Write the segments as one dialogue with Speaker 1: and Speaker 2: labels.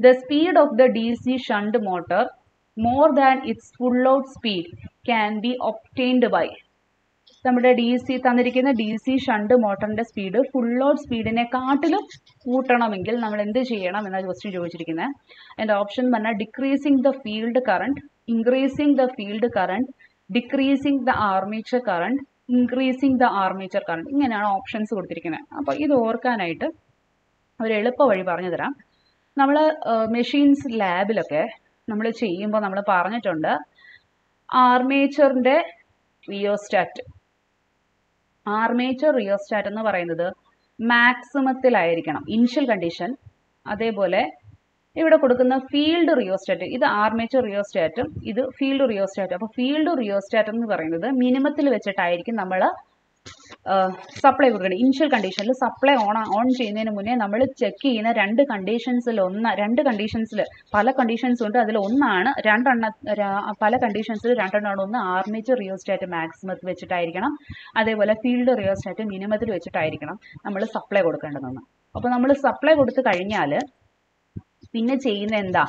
Speaker 1: the speed of the D C shunt motor more than its full out speed can be obtained by നമ്മുടെ D C തന്നിരിക്കുന്ന D C shunt മോട്ടറിന്റെ speed full out സ്പീഡിനെക്കാട്ടിലും കൂട്ടണമെങ്കിൽ നമ്മൾ എന്ത് ചെയ്യണം എന്ന ക്വസ്റ്റ്യൻ ചോദിച്ചിരിക്കുന്നത് അതിന്റെ ഓപ്ഷൻ പറഞ്ഞാൽ decreasing the field current increasing the field current decreasing the armature current increasing the armature current ഇങ്ങനെയാണ് ഓപ്ഷൻസ് കൊടുത്തിരിക്കുന്നത് അപ്പോൾ ഇത് ഓർക്കാനായിട്ട് ഒരു എളുപ്പ വഴി പറഞ്ഞു തരാം നമ്മൾ മെഷീൻസ് ലാബിലൊക്കെ നമ്മൾ ചെയ്യുമ്പോൾ നമ്മൾ പറഞ്ഞിട്ടുണ്ട് ആർമേച്ചറിൻ്റെ റിയോസ്റ്റാറ്റ് ആർമേച്ചർ റിയോസ്റ്റാറ്റ് എന്ന് പറയുന്നത് മാക്സിമത്തിലായിരിക്കണം ഇനിഷ്യൽ കണ്ടീഷൻ അതേപോലെ ഇവിടെ കൊടുക്കുന്ന ഫീൽഡ് റിയോസ്റ്റാറ്റ് ഇത് ആർമേച്ചർ റിയോസ്റ്റാറ്റും ഇത് ഫീൽഡ് റിയോസ്റ്റാറ്റും അപ്പോൾ ഫീൽഡ് റിയോസ്റ്റാറ്റ് എന്ന് പറയുന്നത് മിനിമത്തിൽ വെച്ചിട്ടായിരിക്കും നമ്മൾ സപ്ലൈ കൊടുക്കണം ഇനിഷ്യൽ കണ്ടീഷനിൽ സപ്ലൈ ഓൺ ഓൺ ചെയ്യുന്നതിന് മുന്നേ നമ്മൾ ചെക്ക് ചെയ്യുന്ന രണ്ട് കണ്ടീഷൻസിൽ ഒന്ന് രണ്ട് കണ്ടീഷൻസിൽ പല കണ്ടീഷൻസ് ഉണ്ട് അതിൽ ഒന്നാണ് രണ്ടെണ്ണ ര- പല കണ്ടീഷൻസിൽ രണ്ടെണ്ണമാണ് ഒന്ന് ആർമേച്ചർ റിയോസ്റ്റാറ്റ് മാക്സിമത്തിൽ വെച്ചിട്ടായിരിക്കണം അതേപോലെ ഫീൽഡ് റിയോസ്റ്റാറ്റ് മിനിമത്തിൽ വെച്ചിട്ടായിരിക്കണം നമ്മൾ സപ്ലൈ കൊടുക്കേണ്ടതെന്ന് അപ്പോൾ നമ്മൾ സപ്ലൈ കൊടുത്തു കഴിഞ്ഞാൽ പിന്നെ ചെയ്യുന്ന എന്താ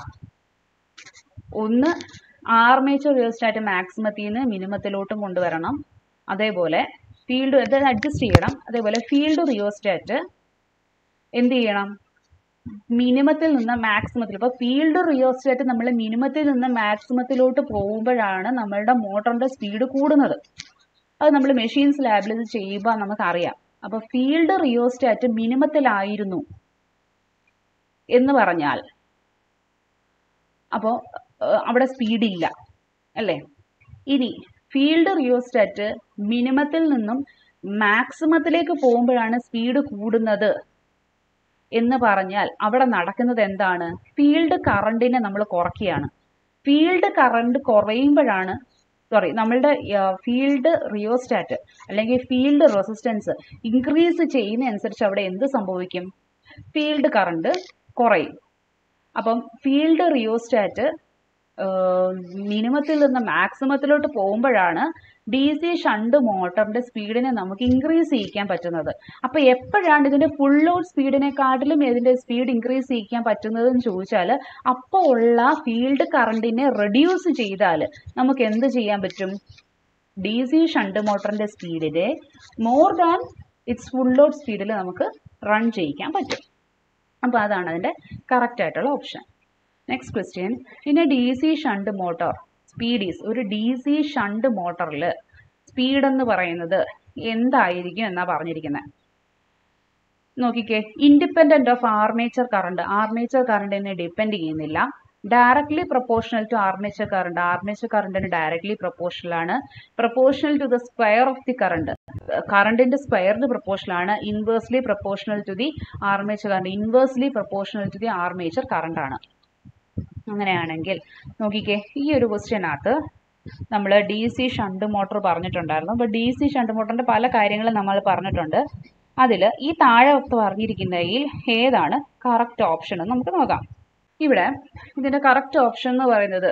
Speaker 1: ഒന്ന് ആർമേച്ചർ റിയോസ്റ്റാറ്റ് മാക്സിമത്തിൽ നിന്ന് മിനിമത്തിലോട്ടും കൊണ്ടുവരണം അതേപോലെ ഫീൽഡ് ഇത് അഡ്ജസ്റ്റ് ചെയ്യണം അതേപോലെ ഫീൽഡ് റിയോസ്റ്റാറ്റ് എന്ത് ചെയ്യണം മിനിമത്തിൽ നിന്ന് മാക്സിമത്തിൽ ഇപ്പോൾ ഫീൽഡ് റിയോസ്റ്റാറ്റ് നമ്മൾ മിനിമത്തിൽ നിന്ന് മാക്സിമത്തിലോട്ട് പോകുമ്പോഴാണ് നമ്മളുടെ മോട്ടറിന്റെ സ്പീഡ് കൂടുന്നത് അത് നമ്മൾ മെഷീൻസ് ലാബിൽ ഇത് ചെയ്യുമ്പോൾ നമുക്കറിയാം അപ്പോൾ ഫീൽഡ് റിയോസ്റ്റാറ്റ് മിനിമത്തിലായിരുന്നു എന്ന് പറഞ്ഞാൽ അപ്പോൾ അവിടെ സ്പീഡ് ഇല്ല അല്ലേ ഇനി ഫീൽഡ് റിയോസ്റ്റാറ്റ് മിനിമത്തിൽ നിന്നും മാക്സിമത്തിലേക്ക് പോകുമ്പോഴാണ് സ്പീഡ് കൂടുന്നത് എന്ന് പറഞ്ഞാൽ അവിടെ നടക്കുന്നത് എന്താണ് ഫീൽഡ് കറണ്ടിനെ നമ്മൾ കുറയ്ക്കുകയാണ് ഫീൽഡ് കറണ്ട് കുറയുമ്പോഴാണ് സോറി നമ്മളുടെ ഫീൽഡ് റിയോസ്റ്റാറ്റ് അല്ലെങ്കിൽ ഫീൽഡ് റെസിസ്റ്റൻസ് ഇൻക്രീസ് ചെയ്യുന്ന അനുസരിച്ച് അവിടെ എന്ത് സംഭവിക്കും ഫീൽഡ് കറണ്ട് കുറയും അപ്പം ഫീൽഡ് റിയോസ്റ്റാറ്റ് മിനിമത്തിൽ നിന്ന് മാക്സിമത്തിലോട്ട് പോകുമ്പോഴാണ് ഡി സി ഷണ്ട് മോട്ടറിന്റെ സ്പീഡിനെ നമുക്ക് ഇൻക്രീസ് ചെയ്യിക്കാൻ പറ്റുന്നത് അപ്പൊ എപ്പോഴാണ് ഇതിന്റെ ഫുൾ ലോഡ് സ്പീഡിനെക്കാട്ടിലും ഇതിന്റെ സ്പീഡ് ഇൻക്രീസ് ചെയ്യിക്കാൻ പറ്റുന്നത് എന്ന് ചോദിച്ചാൽ അപ്പോൾ ഉള്ള ഫീൽഡ് കറണ്ടിനെ റെഡ്യൂസ് ചെയ്താൽ നമുക്ക് എന്ത് ചെയ്യാൻ പറ്റും ഡി സി ഷണ്ട് മോട്ടറിന്റെ സ്പീഡിനെ more than its full load സ്പീഡിൽ നമുക്ക് റൺ ചെയ്യിക്കാൻ പറ്റും അപ്പോൾ അതാണ് അതിൻ്റെ കറക്റ്റ് ആയിട്ടുള്ള option next question in a D C shunt motor speed is ഒരു ഡി സി ഷണ്ട് മോട്ടറിൽ സ്പീഡ് എന്ന് പറയുന്നത് എന്തായിരിക്കും എന്നാ പറഞ്ഞിരിക്കുന്നത് നോക്കിക്കേ independent of armature current armature കറണ്ടിനെ ഡിപ്പെൻഡ് ചെയ്യുന്നില്ല directly proportional to armature current armature കറണ്ടിന് ഡയറക്ട്ലി പ്രൊപ്പോർഷണൽ ആണ് proportional to the square of the current കറണ്ടിന്റെ സ്ക്വയറിന് പ്രൊപ്പോർഷണൽ ആണ് inversely proportional to the armature current inversely proportional to the armature current ആണ് അങ്ങനെയാണെങ്കിൽ നോക്കിക്കേ ഈ ഒരു ക്വസ്റ്റ്യനകത്ത് നമ്മൾ ഡി സി ഷണ്ട് മോട്ടോർ പറഞ്ഞിട്ടുണ്ടായിരുന്നു അപ്പോൾ ഡി സി ഷണ്ട് മോട്ടറിന്റെ പല കാര്യങ്ങളും നമ്മൾ പറഞ്ഞിട്ടുണ്ട് അതിൽ ഈ താഴെ പറഞ്ഞിരിക്കുന്നതിൽ ഏതാണ് കറക്റ്റ് ഓപ്ഷൻ എന്ന് നമുക്ക് നോക്കാം ഇവിടെ ഇതിന്റെ കറക്റ്റ് ഓപ്ഷൻ എന്ന് പറയുന്നത്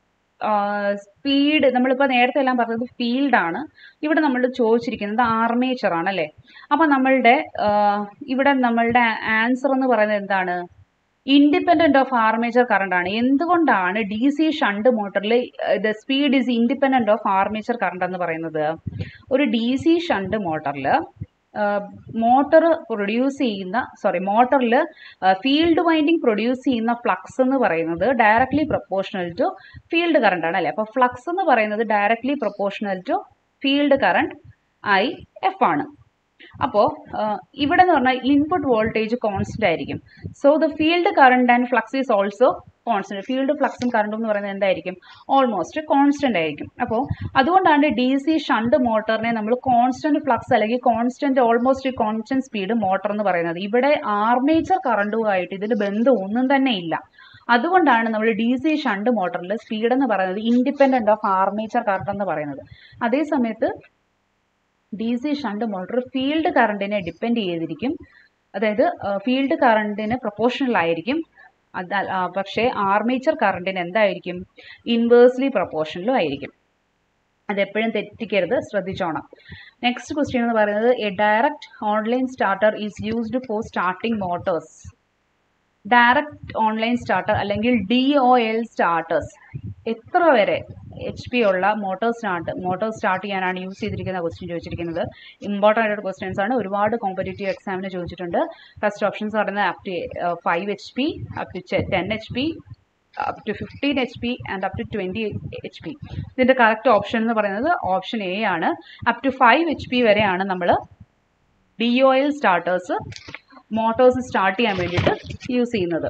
Speaker 1: സ്പീഡ് നമ്മളിപ്പോൾ നേരത്തെ എല്ലാം പറഞ്ഞത് ഫീൽഡാണ് ഇവിടെ നമ്മൾ ചോദിച്ചിരിക്കുന്നത് ആർമേച്ചർ ആണ് അല്ലേ അപ്പം നമ്മളുടെ ആ, ഇവിടെ നമ്മളുടെ ആൻസർ എന്ന് പറയുന്നത് എന്താണ് ഇൻഡിപെൻഡന്റ് ഓഫ് ആർമേച്ചർ കറണ്ട് ആണ് എന്തുകൊണ്ടാണ് ഡി സി ഷണ്ട് മോട്ടറിൽ the speed is independent of armature current എന്ന് പറയുന്നത് ഒരു ഡി സി ഷണ്ട് മോട്ടറിൽ മോട്ടർ പ്രൊഡ്യൂസ് ചെയ്യുന്ന സോറി മോട്ടറിൽ ഫീൽഡ് വൈൻഡിങ് പ്രൊഡ്യൂസ് ചെയ്യുന്ന ഫ്ലക്സ് എന്ന് പറയുന്നത് directly proportional to field current ആണ് അല്ലേ അപ്പോൾ ഫ്ലക്സ് എന്ന് പറയുന്നത് directly proportional to field current I F ആണ് അപ്പോൾ ഇവിടെ എന്ന് പറഞ്ഞാൽ ഇൻപുട്ട് വോൾട്ടേജ് കോൺസ്റ്റന്റ് ആയിരിക്കും so the field current and flux is also constant field ഫ്ലക്സും കറണ്ടും എന്ന് പറയുന്നത് എന്തായിരിക്കും ഓൾമോസ്റ്റ് കോൺസ്റ്റന്റ് ആയിരിക്കും അപ്പോൾ അതുകൊണ്ടാണ് ഡി സി ഷണ്ട് മോട്ടറിനെ നമ്മൾ കോൺസ്റ്റന്റ് ഫ്ലക്സ് അല്ലെങ്കിൽ constant almost constant speed motor എന്ന് പറയുന്നത് ഇവിടെ ആർമേച്ചർ കറണ്ടുമായിട്ട് ഇതിന് ബന്ധം ഒന്നും തന്നെ ഇല്ല അതുകൊണ്ടാണ് നമ്മൾ ഡി സി ഷണ്ട് മോട്ടറിൽ സ്പീഡ് എന്ന് പറയുന്നത് ഇൻഡിപെൻഡന്റ് ഓഫ് ആർമേച്ചർ കറണ്ട് എന്ന് പറയുന്നത് അതേ സമയത്ത് D C shunt motor field കറണ്ടിനെ ഡിപ്പെൻഡ് ചെയ്തിരിക്കും അതായത് ഫീൽഡ് കറണ്ടിന് പ്രൊപ്പോർഷണൽ ആയിരിക്കും അത് ആ, പക്ഷേ ആർമേച്ചർ കറണ്ടിന് എന്തായിരിക്കും ഇൻവേഴ്സ്ലി പ്രൊപ്പോർഷണലും ആയിരിക്കും അതെപ്പോഴും തെറ്റിക്കരുത് ശ്രദ്ധിച്ചോണം നെക്സ്റ്റ് ക്വസ്റ്റ്യൻ എന്ന് പറയുന്നത് a direct online starter is used for starting motors direct online starter അല്ലെങ്കിൽ ഡി ഒ എൽ സ്റ്റാർട്ടേഴ്സ് എത്ര വരെ എച്ച് പി ഉള്ള മോട്ടോർ സ്റ്റാർട്ട് മോട്ടോർ സ്റ്റാർട്ട് ചെയ്യാനാണ് യൂസ് ചെയ്തിരിക്കുന്ന ക്വസ്റ്റ്യൻ ചോദിച്ചിരിക്കുന്നത് ഇമ്പോർട്ടൻ്റ് ആയിട്ടുള്ള ക്വസ്റ്റ്യൻസ് ആണ് ഒരുപാട് കോമ്പറ്റേറ്റീവ് എക്സാമിന് ചോദിച്ചിട്ടുണ്ട് ഫസ്റ്റ് ഓപ്ഷൻസ് പറയുന്നത് up to five H P up to ten H P up to fifteen H P and up to twenty H P ഇതിൻ്റെ കറക്റ്റ് ഓപ്ഷൻ എന്ന് പറയുന്നത് ഓപ്ഷൻ എ ആണ് up to five H P വരെയാണ് നമ്മൾ D O L starters motors start ചെയ്യാൻ വേണ്ടിയിട്ട് use ചെയ്യുന്നത്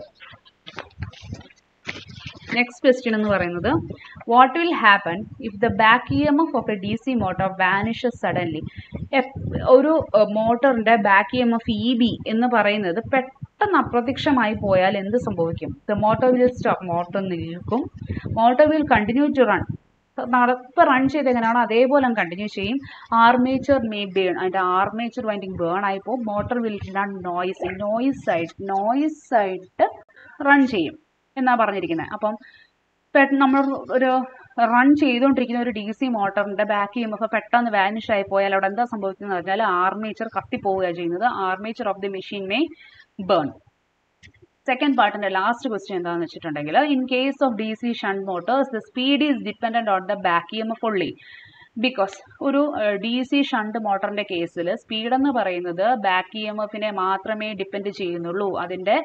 Speaker 1: next question എന്ന് പറയുന്നത് what will happen if the back E M F of a D C motor vanishes suddenly ഒരു മോട്ടറിന്റെ back E M F E B എന്ന് പറയുന്നത് പെട്ടെന്ന് അപ്രത്യക്ഷമായി പോയാൽ എന്ത് സംഭവിക്കും the motor will stop motor നിൽക്കും motor will continue to run നടപ്പ് റൺ ചെയ്ത് എങ്ങനെയാണോ അതേപോലെ കണ്ടിന്യൂ ചെയ്യും ആർമേച്ചർ മേ ബേൺ അതിൻ്റെ ആർമേച്ചർ വൈൻഡിങ് ബേൺ ആയിപ്പോൾ motor will run noise noise ആയിട്ട് നോയിസ് ആയിട്ട് റൺ ചെയ്യും എന്നാണ് പറഞ്ഞിരിക്കുന്നത് അപ്പം പെട്ടെന്ന് നമ്മൾ ഒരു റൺ ചെയ്തുകൊണ്ടിരിക്കുന്ന ഒരു ഡി സി മോട്ടറിന്റെ ബാക്ക് എം എഫ് പെട്ടെന്ന് വാനിഷ് ആയി പോയാൽ അവിടെ എന്താ സംഭവിക്കുന്നത് പറഞ്ഞാൽ ആർമേച്ചർ കത്തിപ്പോവുകയാണ് ചെയ്യുന്നത് armature of the machine may burn second പാർട്ടിന്റെ ലാസ്റ്റ് ക്വസ്റ്റ്യൻ എന്താണെന്ന് വെച്ചിട്ടുണ്ടെങ്കിൽ in case of D C shunt motors the speed is dependent on the back M F only because ഒരു ഡി സി ഷണ്ട് മോട്ടറിന്റെ കേസിൽ speed എന്ന് പറയുന്നത് back E M എഫിനെ മാത്രമേ ഡിപ്പെൻഡ് ചെയ്യുന്നുള്ളൂ അതിന്റെ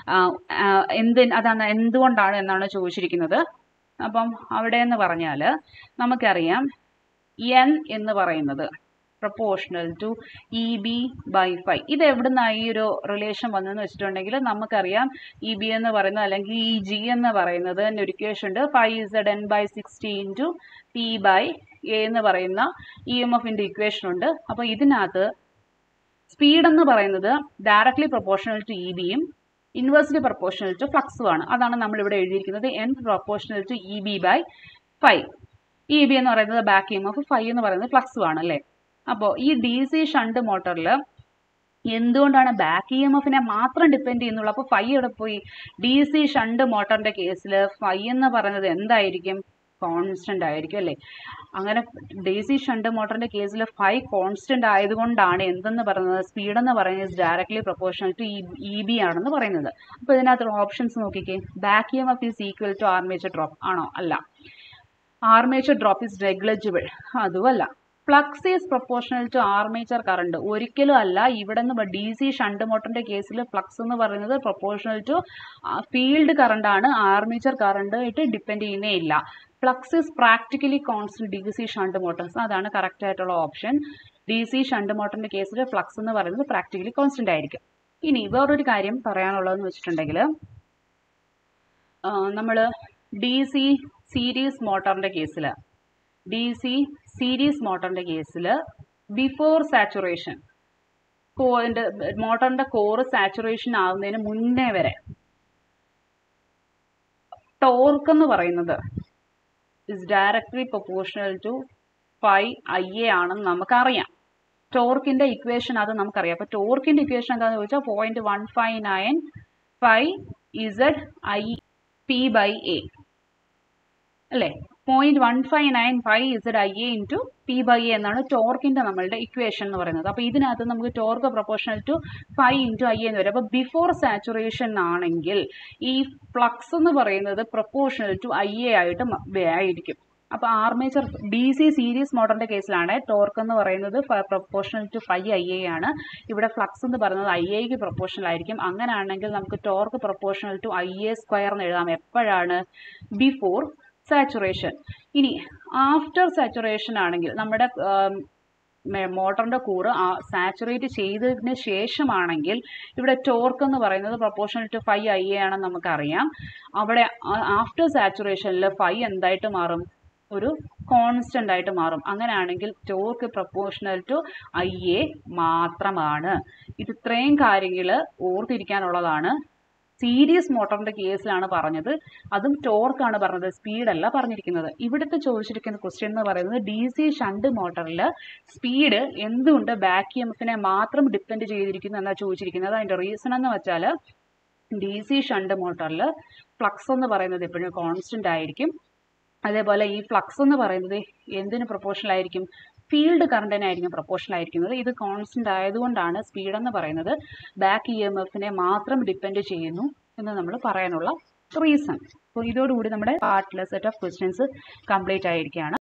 Speaker 1: എന്ത് അതാണ് എന്തുകൊണ്ടാണ് എന്നാണ് ചോദിച്ചിരിക്കുന്നത് അപ്പം അവിടെ എന്ന് പറഞ്ഞാൽ നമുക്കറിയാം എൻ എന്ന് പറയുന്നത് proportional to E B by five ഇത് എവിടുന്നാണ് ഈ ഒരു റിലേഷൻ വന്നതെന്ന് വെച്ചിട്ടുണ്ടെങ്കിൽ നമുക്കറിയാം ഇ ബി എന്ന് പറയുന്നത് അല്ലെങ്കിൽ ഇ ജി എന്ന് പറയുന്നത് ഒരു ഇക്വേഷൻ ഉണ്ട് five Z N by sixty into P by A എന്ന് പറയുന്ന ഇ എം എഫിൻ്റെ ഇക്വേഷൻ ഉണ്ട് അപ്പോൾ ഇതിനകത്ത് സ്പീഡ് എന്ന് പറയുന്നത് ഡയറക്ട്ലി പ്രൊപ്പോർഷണൽ ടു ഇ ബിയും ഇൻവേഴ്സ്ലി പ്രൊപ്പോർഷണൽ ടു ഫ്ലക്സും ആണ് അതാണ് നമ്മൾ ഇവിടെ എഴുതിയിരിക്കുന്നത് N proportional to E B by five E B എന്ന് പറയുന്നത് ബാക്ക് എം എഫ് ഫൈവ് എന്ന് പറയുന്നത് ഫ്ലക്സും ആണ് അല്ലേ അപ്പോൾ ഈ ഡി സി ഷണ്ട് മോട്ടറിൽ എന്തുകൊണ്ടാണ് ബാക്ക് ഇ എം എഫിനെ മാത്രം ഡിപ്പെൻഡ് ചെയ്യുന്നുള്ളൂ അപ്പോൾ ഫൈവ് ഇവിടെ പോയി ഡി സി ഷണ്ട് മോട്ടറിന്റെ കേസിൽ ഫൈവ് എന്ന് പറയുന്നത് എന്തായിരിക്കും കോൺസ്റ്റന്റ് ആയിരിക്കും അല്ലേ അങ്ങനെ ഡി സി ഷണ്ട് മോട്ടറിന്റെ കേസിൽ ഫൈവ് കോൺസ്റ്റന്റ് ആയതുകൊണ്ടാണ് എന്തെന്ന് പറയുന്നത് സ്പീഡ് എന്ന് പറയുന്നത് directly proportional to E B ആണെന്ന് പറയുന്നത് അപ്പോൾ ഇതിനകത്ത് ഓപ്ഷൻസ് നോക്കിക്കേ back E M F is equal to armature drop ആണോ അല്ല ആർമേച്ചർ ഡ്രോപ്പ് ഇസ് നെഗ്ലജിബിൾ അതുമല്ല flux is proportional to armature current ഒരിക്കലും അല്ല ഇവിടെ നിന്ന് ഡി സി ഷണ്ട് മോട്ടറിന്റെ കേസിൽ ഫ്ലക്സ് എന്ന് പറയുന്നത് പ്രൊപ്പോർഷണൽ ടു ഫീൽഡ് കറണ്ട് ആണ് ആർമേച്ചർ കറണ്ട് ആയിട്ട് ഡിപ്പെൻഡ് ചെയ്യുന്നേ ഇല്ല flux is practically constant D C shunt motors അതാണ് കറക്റ്റ് ആയിട്ടുള്ള ഓപ്ഷൻ ഡി സി ഷണ്ട് മോട്ടറിന്റെ കേസിൽ ഫ്ലക്സ് എന്ന് പറയുന്നത് പ്രാക്ടിക്കലി കോൺസ്റ്റന്റ് ആയിരിക്കും ഇനി വേറൊരു കാര്യം പറയാനുള്ളതെന്ന് വെച്ചിട്ടുണ്ടെങ്കിൽ നമ്മൾ ഡി സി സീരീസ് മോട്ടറിന്റെ കേസിൽ ഡി സി സീരീസ് മോട്ടറിന്റെ കേസിൽ ബിഫോർ സാച്ചുറേഷൻ കോറിന്റെ മോട്ടറിന്റെ കോറ് സാച്ചുറേഷൻ ആവുന്നതിന് മുന്നേ വരെ ടോർക്ക് എന്ന് പറയുന്നത് is directly proportional to five I A ആണെന്ന് നമുക്കറിയാം ടോർക്കിന്റെ ഇക്വേഷൻ അത് നമുക്കറിയാം അപ്പൊ ടോർക്കിന്റെ ഇക്വേഷൻ എന്താണെന്ന് ചോദിച്ചാൽ point one five nine five Z I P by A അല്ലേ point one five nine five Z I A into P by A എന്നാണ് ടോർക്കിന്റെ നമ്മളുടെ ഇക്വേഷൻ എന്ന് പറയുന്നത് അപ്പോൾ ഇതിനകത്ത് നമുക്ക് torque proportional to five into I എന്ന് വരും അപ്പോൾ ബിഫോർ സാച്ചുറേഷൻ ആണെങ്കിൽ ഈ ഫ്ലക്സ് എന്ന് പറയുന്നത് പ്രൊപ്പോർഷണൽ ടു ഐ എ ആയിട്ട് ആയിരിക്കും അപ്പോൾ ആർമേച്ചർ ഡി സി സീരീസ് മോട്ടറിന്റെ കേസിലാണ് ടോർക്ക് എന്ന് പറയുന്നത് proportional to five I A ആണ് ഇവിടെ ഫ്ലക്സ് എന്ന് പറയുന്നത് ഐ എക്ക് പ്രൊപ്പോർഷണൽ ആയിരിക്കും അങ്ങനെയാണെങ്കിൽ നമുക്ക് torque proportional to I A square എന്ന് എഴുതാം എപ്പോഴാണ് ബിഫോർ സാച്ചുറേഷൻ ഇനി ആഫ്റ്റർ സാച്ചുറേഷൻ ആണെങ്കിൽ നമ്മുടെ മോട്ടറിന്റെ കൂറ് സാച്ചുറേറ്റ് ചെയ്തതിന് ശേഷമാണെങ്കിൽ ഇവിടെ ടോർക്ക് എന്ന് പറയുന്നത് proportional to five I A ആണെന്ന് നമുക്കറിയാം അവിടെ ആഫ്റ്റർ സാച്ചുറേഷനിൽ ഫൈവ് എന്തായിട്ട് മാറും ഒരു കോൺസ്റ്റന്റ് ആയിട്ട് മാറും അങ്ങനെയാണെങ്കിൽ torque proportional to I A മാത്രമാണ് ഇത് ഇത്രയും കാര്യങ്ങൾ ഓർത്തിരിക്കാനുള്ളതാണ് സീരീസ് മോട്ടറിന്റെ കേസിലാണ് പറഞ്ഞത് അതും ടോർക്കാണ് പറഞ്ഞത് സ്പീഡല്ല പറഞ്ഞിരിക്കുന്നത് ഇവിടുത്തെ ചോദിച്ചിരിക്കുന്ന ക്വസ്റ്റ്യൻ എന്ന് പറയുന്നത് ഡി സി ഷണ്ട് മോട്ടറിൽ സ്പീഡ് എന്തുകൊണ്ട് ബാക്ക് എംഎഫിനെ മാത്രം ഡിപ്പെൻഡ് ചെയ്തിരിക്കുന്നു എന്നാണ് ചോദിച്ചിരിക്കുന്നത് അതിന്റെ റീസൺ എന്ന് വെച്ചാൽ ഡി സി ഷണ്ട് മോട്ടറിൽ ഫ്ലക്സ് എന്ന് പറയുന്നത് എപ്പോഴും കോൺസ്റ്റന്റ് ആയിരിക്കും അതേപോലെ ഈ ഫ്ലക്സ് എന്ന് പറയുന്നത് എന്തിന് പ്രൊപ്പോർഷണൽ ആയിരിക്കും ഫീൽഡ് കറണ്ടിനായിരിക്കും പ്രൊപ്പോർഷണൽ ആയിരിക്കുന്നത് ഇത് കോൺസ്റ്റന്റ് ആയതുകൊണ്ടാണ് സ്പീഡ് എന്ന് പറയുന്നത് ബാക്ക് ഇ എം എഫിനെ മാത്രം ഡിപ്പെൻഡ് ചെയ്യുന്നു എന്ന് നമ്മൾ പറയാനുള്ള റീസൺ അപ്പോൾ ഇതോടുകൂടി നമ്മുടെ പാർട്ടിലെ സെറ്റ് ഓഫ് ക്വസ്റ്റ്യൻസ് കംപ്ലീറ്റ് ആയിരിക്കുകയാണ്